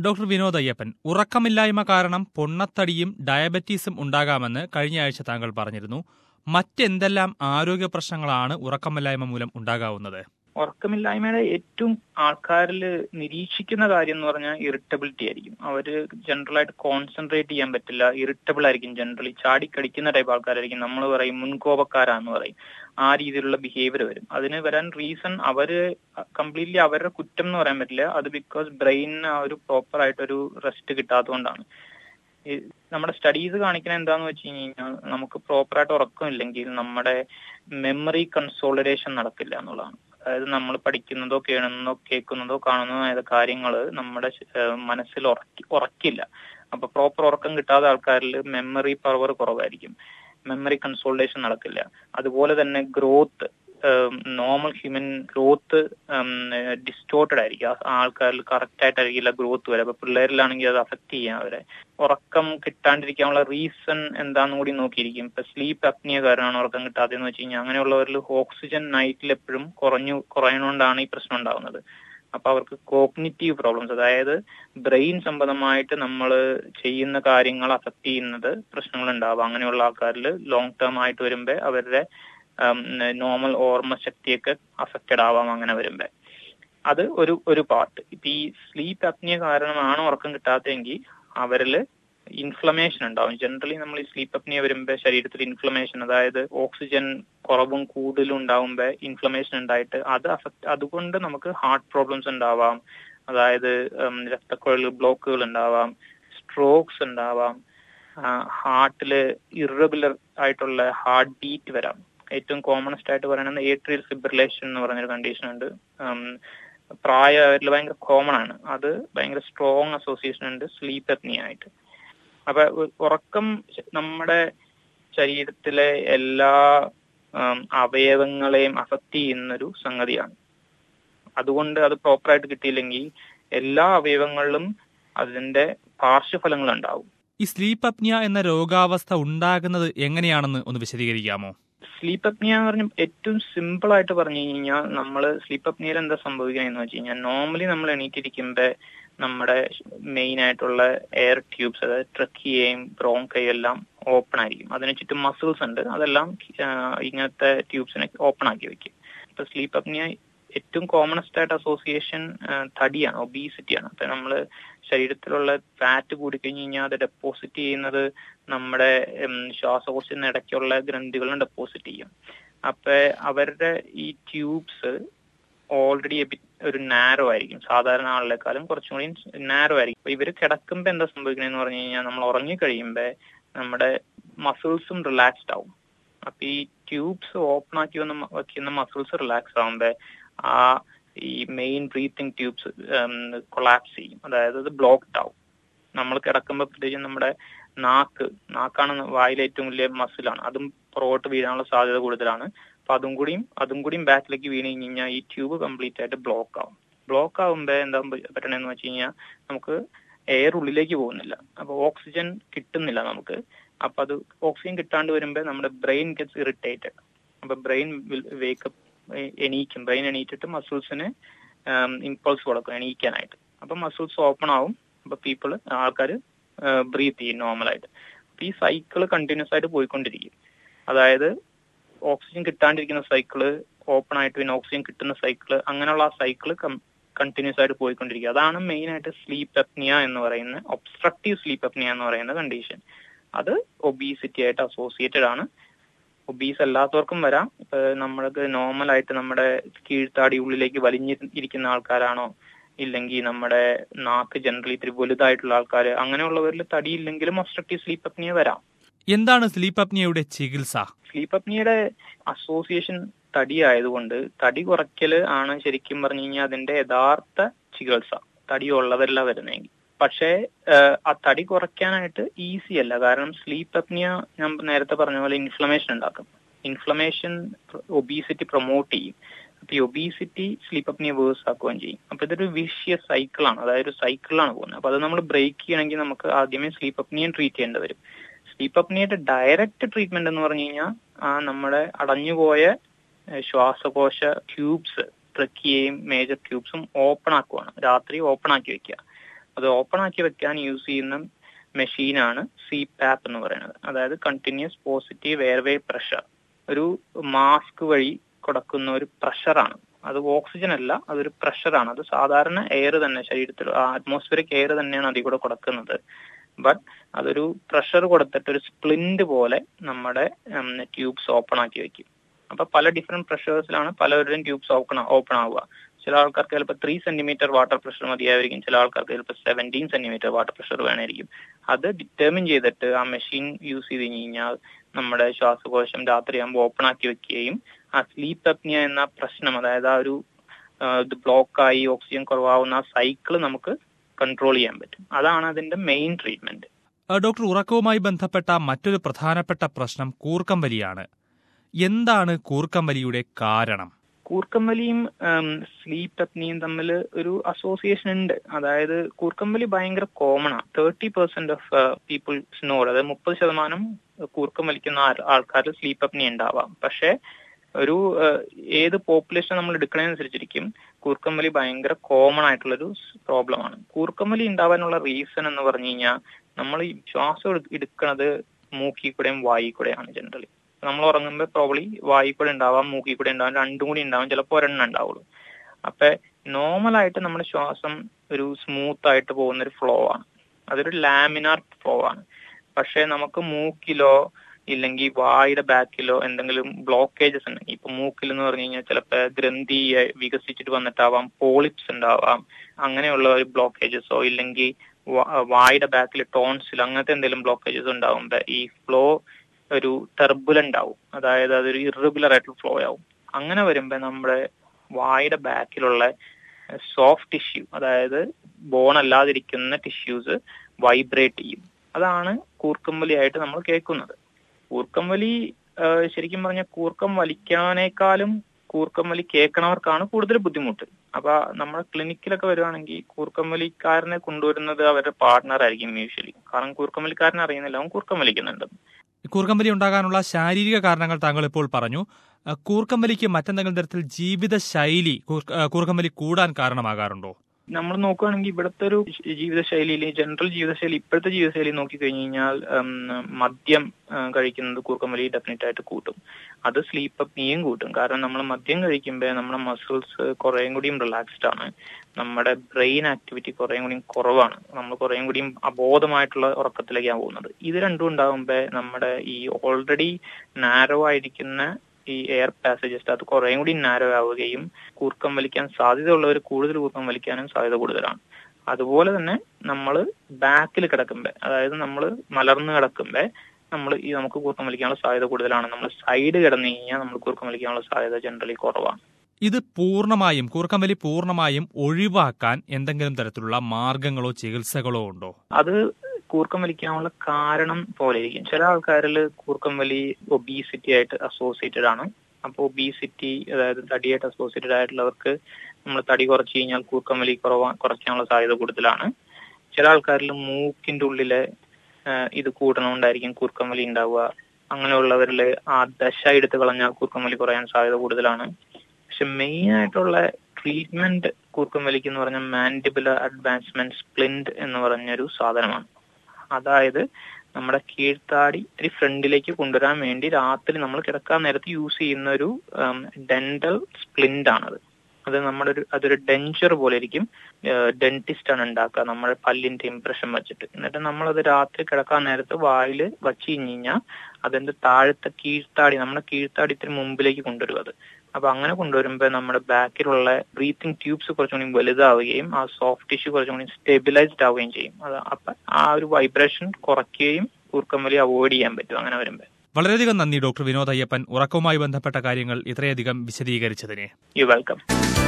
doctor Vinod Ayyappan ഉറക്കമില്ലായ്മ കാരണം പൊണ്ണത്തടിയും ഡയബറ്റീസും ഉണ്ടാകാമെന്ന് കഴിഞ്ഞ ആഴ്ച താങ്കൾ പറഞ്ഞിരുന്നു മറ്റെന്തെല്ലാം ആരോഗ്യ പ്രശ്നങ്ങളാണ് ഉറക്കമില്ലായ്മ മൂലം ഉണ്ടാകാവുന്നത് ഉറക്കമില്ലായ്മയുടെ ഏറ്റവും ആൾക്കാരിൽ നിരീക്ഷിക്കുന്ന കാര്യം എന്ന് പറഞ്ഞാൽ ഇറിറ്റബിലിറ്റി ആയിരിക്കും അവര് ജനറൽ ആയിട്ട് കോൺസെൻട്രേറ്റ് ചെയ്യാൻ പറ്റില്ല ഇറിറ്റബിൾ ആയിരിക്കും ജനറലി ചാടിക്കടിക്കുന്ന ടൈപ്പ് ആൾക്കാരായിരിക്കും നമ്മൾ പറയും മുൻകോപക്കാരാന്ന് പറയും ആ രീതിയിലുള്ള ബിഹേവിയർ വരും അതിന് വരാൻ റീസൺ അവര് കംപ്ലീറ്റ്ലി അവരുടെ കുറ്റം എന്ന് പറയാൻ പറ്റില്ല അത് ബിക്കോസ് ബ്രെയിനിന് ആ ഒരു പ്രോപ്പർ ആയിട്ടൊരു റെസ്റ്റ് കിട്ടാത്തതുകൊണ്ടാണ് നമ്മുടെ സ്റ്റഡീസ് കാണിക്കുന്ന എന്താന്ന് വെച്ച് കഴിഞ്ഞാൽ നമുക്ക് പ്രോപ്പർ ആയിട്ട് ഉറക്കമില്ലെങ്കിൽ നമ്മുടെ മെമ്മറി കൺസോളിഡേഷൻ നടക്കില്ല എന്നുള്ളതാണ് അതായത് നമ്മൾ പഠിക്കുന്നതോ കേൾക്കുന്നതോ കേൾക്കുന്നതോ കാണുന്നതോ ആയ കാര്യങ്ങൾ നമ്മുടെ മനസ്സിൽ ഉറക്കി ഉറക്കില്ല അപ്പൊ പ്രോപ്പർ ഉറക്കം കിട്ടാത്ത ആൾക്കാരിൽ മെമ്മറി പവർ കുറവായിരിക്കും മെമ്മറി കൺസോൾട്ടേഷൻ നടക്കില്ല അതുപോലെ തന്നെ growth normal human growth distorted ആയിരിക്കും ആ ആൾക്കാരിൽ കറക്റ്റ് ആയിട്ടായിരിക്കില്ല ഗ്രോത്ത് വരെ അപ്പൊ പിള്ളേരിലാണെങ്കിൽ അത് അഫക്ട് ചെയ്യാം അവരെ ഉറക്കം കിട്ടാണ്ടിരിക്കാനുള്ള റീസൺ എന്താണെന്ന് കൂടി നോക്കിയിരിക്കും ഇപ്പൊ സ്ലീപ്പ് അപ്നിയ കാരണമാണ് ഉറക്കം കിട്ടാത്തതെന്ന് വെച്ച് കഴിഞ്ഞാൽ അങ്ങനെയുള്ളവരിൽ ഓക്സിജൻ നൈറ്റിൽ എപ്പോഴും കുറഞ്ഞു കുറയണോണ്ടാണ് ഈ പ്രശ്നം ഉണ്ടാകുന്നത് അപ്പൊ അവർക്ക് കോഗ്നിറ്റീവ് പ്രോബ്ലംസ് അതായത് ബ്രെയിൻ സംബന്ധമായിട്ട് നമ്മൾ ചെയ്യുന്ന കാര്യങ്ങൾ അഫക്ട് ചെയ്യുന്നത് പ്രശ്നങ്ങൾ ഉണ്ടാവാം അങ്ങനെയുള്ള ആൾക്കാരിൽ ലോങ് ടേം ആയിട്ട് വരുമ്പോ അവരുടെ നോർമൽ ഓർമ്മ ശക്തിയൊക്കെ അഫക്റ്റഡ് ആവാം അങ്ങനെ വരുമ്പോ അത് ഒരു ഒരു പാർട്ട് ഇപ്പൊ ഈ സ്ലീപ്പ് അപ്നിയ കാരണമാണ് ഉറക്കം കിട്ടാത്തതെങ്കിൽ അവരിൽ ഇൻഫ്ലമേഷൻ ഉണ്ടാവും ജനറലി നമ്മൾ ഈ സ്ലീപ്പ് അപ്നിയ വരുമ്പോ ശരീരത്തിൽ ഇൻഫ്ലമേഷൻ അതായത് ഓക്സിജൻ കുറവും കൂടുതലും ഉണ്ടാവുമ്പോ ഇൻഫ്ലമേഷൻ ഉണ്ടായിട്ട് അത് അഫക്ട് അതുകൊണ്ട് നമുക്ക് ഹാർട്ട് പ്രോബ്ലംസ് ഉണ്ടാവാം അതായത് രക്തക്കുഴൽ ബ്ലോക്കുകൾ ഉണ്ടാവാം സ്ട്രോക്സ് ഉണ്ടാവാം ഹാർട്ടില് ഇറഗുലർ ആയിട്ടുള്ള ഹാർട്ട് ബീറ്റ് വരാം ഏറ്റവും കോമണസ്റ്റ് ആയിട്ട് പറയുന്നത് ഏട്രിയൽ ഫിബ്രിലേഷൻ എന്ന് പറഞ്ഞൊരു കണ്ടീഷൻ ഉണ്ട് പ്രായമായവരിൽ ഭയങ്കര കോമൺ ആണ് അത് ഭയങ്കര സ്ട്രോങ് അസോസിയേഷൻ ഉണ്ട് സ്ലീപ്പ് എപ്നിയ ആയിട്ട് അപ്പൊ ഉറക്കം നമ്മുടെ ശരീരത്തിലെ എല്ലാ അവയവങ്ങളെയും അഫക്റ്റ് ചെയ്യുന്നൊരു സംഗതിയാണ് അതുകൊണ്ട് അത് പ്രോപ്പറായിട്ട് കിട്ടിയില്ലെങ്കിൽ എല്ലാ അവയവങ്ങളിലും അതിന്റെ പാർശ്വഫലങ്ങൾ ഉണ്ടാവും ഈ സ്ലീപ്പ് അപ്നിയ എന്ന രോഗാവസ്ഥ ഉണ്ടാകുന്നത് എങ്ങനെയാണെന്ന് ഒന്ന് വിശദീകരിക്കാമോ സ്ലീപ്പ് അപ്നിയ എന്ന് പറഞ്ഞ ഏറ്റവും സിമ്പിൾ ആയിട്ട് പറഞ്ഞു കഴിഞ്ഞാൽ നമ്മൾ സ്ലീപ്പ് അപ്നിയയിൽ എന്താ സംഭവിക്കുന്നതെന്ന് വെച്ച് കഴിഞ്ഞാൽ നോർമലി നമ്മൾ എണീറ്റിരിക്കുമ്പോ നമ്മുടെ മെയിൻ ആയിട്ടുള്ള എയർ ട്യൂബ്സ് അതായത് ട്രക്കിയയും ബ്രോങ്കയും എല്ലാം ഓപ്പൺ ആയിരിക്കും അതിന് ചുറ്റും മസിൽസ് ഉണ്ട് അതെല്ലാം ഇങ്ങനത്തെ ട്യൂബ്സിനെ ഓപ്പൺ ആക്കി വെക്കും ഇപ്പൊ സ്ലീപ്പ് അപ്നിയ ഏറ്റവും കോമണസ്റ്റ് ആയിട്ട് അസോസിയേഷൻ തടിയാണ് ഒബീസിറ്റിയാണ് അപ്പൊ നമ്മൾ ശരീരത്തിലുള്ള ഫാറ്റ് കൂടി കഴിഞ്ഞ് കഴിഞ്ഞാൽ അത് ഡെപ്പോസിറ്റ് ചെയ്യുന്നത് നമ്മുടെ ശ്വാസകോശത്തിന് ഇടയ്ക്കുള്ള ഗ്രന്ഥികളും ഡെപ്പോസിറ്റ് ചെയ്യും അപ്പൊ അവരുടെ ഈ ട്യൂബ്സ് ഓൾറെഡി ഒരു നാരോ ആയിരിക്കും സാധാരണ ആളിനെക്കാളും കുറച്ചും കൂടി നാരോ ആയിരിക്കും അപ്പൊ ഇവര് കിടക്കുമ്പോ എന്താ സംഭവിക്കണെന്ന് പറഞ്ഞു കഴിഞ്ഞാൽ നമ്മൾ ഉറങ്ങി കഴിയുമ്പോ നമ്മുടെ മസിൽസും റിലാക്സ്ഡ് ആവും അപ്പൊ ഈ ട്യൂബ്സ് ഓപ്പൺ ആക്കി വന്ന് വയ്ക്കുന്ന മസിൽസ് റിലാക്സ് ആവുമ്പോ ആ ഈ മെയിൻ ബ്രീത്തിങ് ട്യൂബ്സ് കൊളാപ്സ് ചെയ്യും അതായത് അത് ബ്ലോക്ക്ഡ് ആവും നമ്മൾ കിടക്കുമ്പോൾ പ്രത്യേകിച്ച് നമ്മുടെ നാക്ക് നാക്കാണ് വായിലെ ഏറ്റവും വലിയ മസിലാണ് അതും പുറകോട്ട് വീഴാനുള്ള സാധ്യത കൂടുതലാണ് അപ്പൊ അതും കൂടിയും അതും കൂടിയും ബാക്കിലേക്ക് വീണ് കഴിഞ്ഞാൽ ഈ ട്യൂബ് കംപ്ലീറ്റ് ആയിട്ട് ബ്ലോക്ക് ആവും ബ്ലോക്ക് ആവുമ്പോ എന്താ പറ്റണെന്ന് വെച്ച് കഴിഞ്ഞാൽ നമുക്ക് എയർ ഉള്ളിലേക്ക് പോകുന്നില്ല അപ്പൊ ഓക്സിജൻ കിട്ടുന്നില്ല നമുക്ക് അപ്പൊ അത് ഓക്സിജൻ കിട്ടാണ്ട് വരുമ്പോ നമ്മുടെ ബ്രെയിൻ ഗെറ്റ്സ് ഇറിറ്റേറ്റഡ് അപ്പൊ ബ്രെയിൻ വേക്കപ്പ് എണീക്കും ബ്രെയിൻ എണീറ്റിട്ട് മസിൽസിന് ഇമ്പൾസ് കൊടുക്കും എണീക്കാനായിട്ട് അപ്പൊ മസിൽസ് ഓപ്പൺ ആവും അപ്പൊ പീപ്പിൾ ആൾക്കാർ ബ്രീത്ത് ചെയ്യും നോർമലായിട്ട് അപ്പൊ ഈ സൈക്കിള് കണ്ടിന്യൂസ് ആയിട്ട് പോയിക്കൊണ്ടിരിക്കും അതായത് ഓക്സിജൻ കിട്ടാണ്ടിരിക്കുന്ന സൈക്കിള് ഓപ്പൺ ആയിട്ട് പിന്നെ ഓക്സിജൻ കിട്ടുന്ന സൈക്കിള് അങ്ങനെയുള്ള ആ സൈക്കിള് കണ്ടിന്യൂസ് ആയിട്ട് പോയിക്കൊണ്ടിരിക്കുക അതാണ് മെയിൻ ആയിട്ട് സ്ലീപ്പ് അപ്നിയ എന്ന് പറയുന്ന ഒബ്സ്ട്രക്റ്റീവ് സ്ലീപ്പ് അപ്നിയ എന്ന് പറയുന്ന കണ്ടീഷൻ അത് ഒബീസിറ്റി ആയിട്ട് അസോസിയേറ്റഡ് ആണ് ഒബീസ് അല്ലാത്തവർക്കും വരാം ഇപ്പൊ നമ്മൾക്ക് നോർമൽ ആയിട്ട് നമ്മുടെ കീഴ്ത്താടി ഉള്ളിലേക്ക് വലിഞ്ഞി ഇരിക്കുന്ന ആൾക്കാരാണോ ഇല്ലെങ്കിൽ നമ്മുടെ നാക്ക് ജനറലി ഇത്തിരി വലുതായിട്ടുള്ള ആൾക്കാർ അങ്ങനെയുള്ളവരിൽ തടിയില്ലെങ്കിലും ഒബ്സ്ട്രക്റ്റീവ് സ്ലീപ്പ് അപ്നിയ വരാം എന്താണ് സ്ലീപ്പ് അപ്നിയയുടെ ചികിത്സ സ്ലീപ്പ് അപ്നിയുടെ അസോസിയേഷൻ തടി ആയതുകൊണ്ട് തടി കുറയ്ക്കല് ആണ് ശരിക്കും പറഞ്ഞു കഴിഞ്ഞാൽ അതിന്റെ യഥാർത്ഥ ചികിത്സ തടി ഉള്ളതല്ല വരുന്നെങ്കിൽ പക്ഷേ ആ തടി കുറയ്ക്കാനായിട്ട് ഈസി അല്ല കാരണം സ്ലീപ്പ് അപ്നിയ ഞാൻ നേരത്തെ പറഞ്ഞ പോലെ ഇൻഫ്ലമേഷൻ ഉണ്ടാക്കും ഇൻഫ്ലമേഷൻ ഒബീസിറ്റി പ്രൊമോട്ട് ചെയ്യും അപ്പൊ ഈ ഒബീസിറ്റി സ്ലീപ്പ് അപ്നിയ വേഴ്സ് ആക്കുകയും ചെയ്യും അപ്പൊ ഇതൊരു വിഷ്യ സൈക്കിളാണ് അതായത് ഒരു സൈക്കിളാണ് പോകുന്നത് അപ്പൊ അത് നമ്മൾ ബ്രേക്ക് ചെയ്യണമെങ്കിൽ നമുക്ക് ആദ്യമേ സ്ലീപ്പ് അപ്നിയം ട്രീറ്റ് ചെയ്യേണ്ടി വരും സ്ലീപ്പ് അപ്നിയുടെ ഡയറക്റ്റ് ട്രീറ്റ്മെന്റ് എന്ന് പറഞ്ഞു കഴിഞ്ഞാൽ ആ നമ്മുടെ അടഞ്ഞുപോയ ശ്വാസകോശ ട്യൂബ്സ് ട്രക്കിയെയും മേജർ ട്യൂബ്സും ഓപ്പൺ ആക്കുവാണ് രാത്രി ഓപ്പൺ ആക്കി വെക്കുക അത് ഓപ്പൺ ആക്കി വെക്കാൻ യൂസ് ചെയ്യുന്ന മെഷീനാണ് സി പാപ്പ് എന്ന് പറയുന്നത് അതായത് കണ്ടിന്യൂസ് പോസിറ്റീവ് എയർവേ പ്രഷർ ഒരു മാസ്ക് വഴി കൊടുക്കുന്ന ഒരു പ്രഷറാണ് അത് ഓക്സിജൻ അല്ല അതൊരു പ്രഷറാണ് അത് സാധാരണ എയർ തന്നെ ശരീരത്തിൽ അറ്റ്മോസ്ഫിയറിക് എയർ തന്നെയാണ് അതിൽ കൂടെ കൊടുക്കുന്നത് ബട്ട് അതൊരു പ്രഷർ കൊടുത്തിട്ട് ഒരു സ്പ്ലിന്റ് പോലെ നമ്മുടെ ട്യൂബ്സ് ഓപ്പൺ ആക്കി വെക്കും അപ്പൊ പല ഡിഫറെന്റ് പ്രഷേഴ്സിലാണ് പലവരുടെയും ട്യൂബ്സ് ഓപ്പൺ ഓപ്പൺ ആവുക ചില ആൾക്കാർക്ക് ചിലപ്പോൾ ത്രീ സെന്റിമീറ്റർ വാട്ടർ പ്രഷർ മതിയായിരിക്കും ചില ആൾക്കാർക്ക് ചിലപ്പോൾ സെവൻറ്റീൻ സെന്റിമീറ്റർ വാട്ടർ പ്രഷർ വേണമായിരിക്കും അത് ഡിറ്റർമിൻ ചെയ്തിട്ട് ആ മെഷീൻ യൂസ് ചെയ്ത് കഴിഞ്ഞാൽ നമ്മുടെ ശ്വാസകോശം രാത്രിയാകുമ്പോൾ ഓപ്പൺ ആക്കി വെക്കുകയും ആ സ്ലീപ്പ് അപ്നിയ എന്ന പ്രശ്നം അതായത് ആ ഒരു ഇത് ബ്ലോക്കായി ഓക്സിജൻ കുറവാകുന്ന ആ സൈക്കിൾ നമുക്ക് കൺട്രോൾ ചെയ്യാൻ പറ്റും അതാണ് അതിന്റെ മെയിൻ ട്രീറ്റ്മെന്റ് ഡോക്ടർ ഉറക്കവുമായി ബന്ധപ്പെട്ട മറ്റൊരു പ്രധാനപ്പെട്ട പ്രശ്നം കൂർക്കം വലിയാണ് എന്താണ് കൂർക്കം വലിയുടെ കാരണം കൂർക്കം വലിയും സ്ലീപ്പ് അപ്നിയും തമ്മിൽ ഒരു അസോസിയേഷൻ ഉണ്ട് അതായത് കൂർക്കം വലി ഭയങ്കര കോമൺ ആണ് thirty percent of people snore അതായത് മുപ്പത് ശതമാനം കൂർക്കം വലിക്കുന്ന ആൾക്കാർ സ്ലീപ്പ് അപ്നി ഉണ്ടാവാം പക്ഷേ ഒരു ഏത് പോപ്പുലേഷൻ നമ്മൾ എടുക്കണതനുസരിച്ചിരിക്കും കൂർക്കം വലി ഭയങ്കര കോമൺ ആയിട്ടുള്ളൊരു പ്രോബ്ലമാണ് കൂർക്കം വലി ഉണ്ടാവാനുള്ള റീസൺ എന്ന് പറഞ്ഞു കഴിഞ്ഞാൽ നമ്മൾ ഈ ശ്വാസം എടുക്കുന്നത് മൂക്കി കൂടെയും വായി കൂടെയാണ് ജനറലി നമ്മൾ ഉറങ്ങുമ്പോൾ പ്രോബ്ലി വായി കൂടെ ഉണ്ടാവാം മൂക്കി കൂടെ ഉണ്ടാവാം രണ്ടും കൂടി ഉണ്ടാവാം ചിലപ്പോൾ ഒരെണ്ണം ഉണ്ടാവുള്ളൂ അപ്പൊ നോർമൽ ആയിട്ട് നമ്മുടെ ശ്വാസം ഒരു സ്മൂത്ത് ആയിട്ട് പോകുന്ന ഒരു ഫ്ലോ ആണ് അതൊരു ലാമിനാർ ഫ്ലോ ആണ് പക്ഷെ നമുക്ക് മൂക്കിലോ ഇല്ലെങ്കിൽ വായുടെ ബാക്കിലോ എന്തെങ്കിലും ബ്ലോക്കേജസ് ഉണ്ടെങ്കിൽ ഇപ്പൊ മൂക്കിൽ എന്ന് പറഞ്ഞു കഴിഞ്ഞാൽ ചിലപ്പോൾ ഗ്രന്ഥി വികസിച്ചിട്ട് വന്നിട്ടാവാം പോളിപ്സ് ഉണ്ടാവാം അങ്ങനെയുള്ള ഒരു ബ്ലോക്കേജസോ ഇല്ലെങ്കിൽ വായുടെ ബാക്കിൽ ടോൺസിൽ അങ്ങനത്തെ എന്തെങ്കിലും ബ്ലോക്കേജസ് ഉണ്ടാവുമ്പോ ഈ ഫ്ലോ ഒരു ടെർബുലന്റ് ആവും അതായത് അതൊരു ഇറഗുലർ ആയിട്ടുള്ള ഫ്ലോ ആവും അങ്ങനെ വരുമ്പോ നമ്മുടെ വായുടെ ബാക്കിലുള്ള സോഫ്റ്റ് ടിഷ്യൂ അതായത് ബോൺ അല്ലാതിരിക്കുന്ന ടിഷ്യൂസ് വൈബ്രേറ്റ് ചെയ്യും അതാണ് കൂർക്കംവലിയായിട്ട് നമ്മൾ കേൾക്കുന്നത് കൂർക്കം വലി ശരിക്കും പറഞ്ഞ കൂർക്കം വലിക്കാനേക്കാളും കൂർക്കം വലി കേൾക്കണവർക്കാണ് കൂടുതൽ ബുദ്ധിമുട്ട് അപ്പൊ നമ്മുടെ ക്ലിനിക്കിലൊക്കെ വരുവാണെങ്കിൽ കൂർക്കം വലിക്കാരനെ കൊണ്ടുവരുന്നത് അവരുടെ പാർട്ട്ണർ ആയിരിക്കും യൂഷ്വലി കാരണം കൂർക്കം വലിക്കാരനെ അറിയുന്നില്ല അവൻ കൂർക്കം വലിക്കുന്നുണ്ട് കൂർക്കം വലി ഉണ്ടാകാനുള്ള ശാരീരിക കാരണങ്ങൾ താങ്കൾ ഇപ്പോൾ പറഞ്ഞു കൂർക്കം വലിക്ക് മറ്റെന്തെങ്കിലും തരത്തിൽ ജീവിത ശൈലി കൂർക്കം വലി കൂടാൻ കാരണമാകാറുണ്ടോ നമ്മൾ നോക്കുകയാണെങ്കിൽ ഇവിടുത്തെ ഒരു ജീവിതശൈലിയിൽ ജനറൽ ജീവിതശൈലി ഇപ്പോഴത്തെ ജീവിതശൈലി നോക്കി കഴിഞ്ഞു കഴിഞ്ഞാൽ മദ്യം കഴിക്കുന്നത് കൂർക്കമലി ഡെഫിനറ്റ് ആയിട്ട് കൂട്ടും അത് സ്ലീപ്പ് അപ്നിയും കൂട്ടും കാരണം നമ്മൾ മദ്യം കഴിക്കുമ്പോൾ നമ്മുടെ മസിൽസ് കുറേയും കൂടിയും റിലാക്സ്ഡ് ആണ് നമ്മുടെ ബ്രെയിൻ ആക്ടിവിറ്റി കുറേയും കൂടിയും കുറവാണ് നമ്മൾ കുറേയും കൂടിയും അബോധമായിട്ടുള്ള ഉറക്കത്തിലേക്കാണ് പോകുന്നത് ഇത് രണ്ടും ഉണ്ടാകുമ്പോൾ നമ്മുടെ ഈ ഓൾറെഡി നാരോ ആയിരിക്കുന്ന ഈ എയർ പാസേജസ് അത് കുറേയും കൂടി നാരോ ആവുകയും കൂർക്കം വലിക്കാൻ സാധ്യതയുള്ളവർ കൂടുതൽ കൂർക്കം വലിക്കാനും സാധ്യത കൂടുതലാണ് അതുപോലെ തന്നെ നമ്മൾ ബാക്കിൽ കിടക്കുമ്പോൾ അതായത് നമ്മൾ മലർന്ന് കിടക്കുമ്പോൾ നമ്മൾ ഈ നമുക്ക് കൂർക്കം വലിക്കാനുള്ള സാധ്യത കൂടുതലാണ് നമ്മൾ സൈഡ് കിടന്നു കഴിഞ്ഞാൽ നമ്മൾ കൂർക്കം വലിക്കാനുള്ള സാധ്യത ജനറലി കുറവാണ് ഇത് പൂർണ്ണമായും കൂർക്കം വലി പൂർണ്ണമായും ഒഴിവാക്കാൻ എന്തെങ്കിലും തരത്തിലുള്ള മാർഗങ്ങളോ ചികിത്സകളോ ഉണ്ടോ അത് കൂർക്കം വലിക്കാനുള്ള കാരണം പോലെ ഇരിക്കും ചില ആൾക്കാരിൽ കൂർക്കം വലി ഒബീസിറ്റി ആയിട്ട് അസോസിയേറ്റഡ് ആണ് അപ്പോൾ ഒബീസിറ്റി അതായത് തടിയായിട്ട് അസോസിയേറ്റഡ് ആയിട്ടുള്ളവർക്ക് നമ്മൾ തടി കുറച്ച് കഴിഞ്ഞാൽ കൂർക്കം വലി കുറവാ കുറയ്ക്കാനുള്ള സാധ്യത കൂടുതലാണ് ചില ആൾക്കാരിൽ മൂക്കിന്റെ ഉള്ളിലെ ഇത് കൂടണമുണ്ടായിരിക്കും കൂർക്കം വലി ഉണ്ടാവുക അങ്ങനെയുള്ളവരിൽ ആ ദശ എടുത്ത് കളഞ്ഞാൽ കൂർക്കം വലി കുറയാൻ സാധ്യത കൂടുതലാണ് പക്ഷെ മെയിൻ ആയിട്ടുള്ള ട്രീറ്റ്മെന്റ് കൂർക്കം വലിക്ക് എന്ന് പറഞ്ഞ മാൻഡിബുലർ അഡ്വാൻസ്മെന്റ് സ്പ്ലിന്റ് എന്ന് പറഞ്ഞൊരു സാധനമാണ് അതായത് നമ്മുടെ കീഴ്ത്താടി ഒരു ഫ്രണ്ടിലേക്ക് കൊണ്ടുവരാൻ വേണ്ടി രാത്രി നമ്മൾ കിടക്കാൻ നേരത്ത് യൂസ് ചെയ്യുന്ന ഒരു ഡെന്റൽ സ്പ്ലിന്റ് ആണത് അത് നമ്മുടെ ഒരു അതൊരു ഡെഞ്ചർ പോലെ ഇരിക്കും ഡെന്റിസ്റ്റ് ആണ് ഉണ്ടാക്കുക നമ്മുടെ പല്ലിന്റെ ഇംപ്രഷൻ വെച്ചിട്ട് എന്നിട്ട് നമ്മളത് രാത്രി കിടക്കാൻ നേരത്ത് വായിൽ വച്ചു കഴിഞ്ഞ് കഴിഞ്ഞാൽ അതിന്റെ താഴത്തെ കീഴ്ത്താടി നമ്മുടെ കീഴ്ത്താടി ഇത്തിരി മുമ്പിലേക്ക് കൊണ്ടുവരും അത് അപ്പൊ അങ്ങനെ കൊണ്ടുവരുമ്പോൾ നമ്മുടെ ബാക്കിലുള്ള ബ്രീത്തിങ് ട്യൂബ്സ് കുറച്ചും കൂടി വലുതാവുകയും ആ സോഫ്റ്റ് ടിഷ്യൂ കുറച്ചും കൂടി സ്റ്റെബിലൈസ്ഡ് ആവുകയും ചെയ്യും അത് അപ്പൊ ആ ഒരു വൈബ്രേഷൻ കുറയ്ക്കുകയും കൂർക്കം വലി അവോയ്ഡ് ചെയ്യാൻ പറ്റും അങ്ങനെ വരുമ്പോൾ വളരെയധികം നന്ദി ഡോക്ടർ വിനോദ് അയ്യപ്പൻ ഉറക്കവുമായി ബന്ധപ്പെട്ട കാര്യങ്ങൾ ഇത്രയധികം വിശദീകരിച്ചതിന് യു വെൽക്കം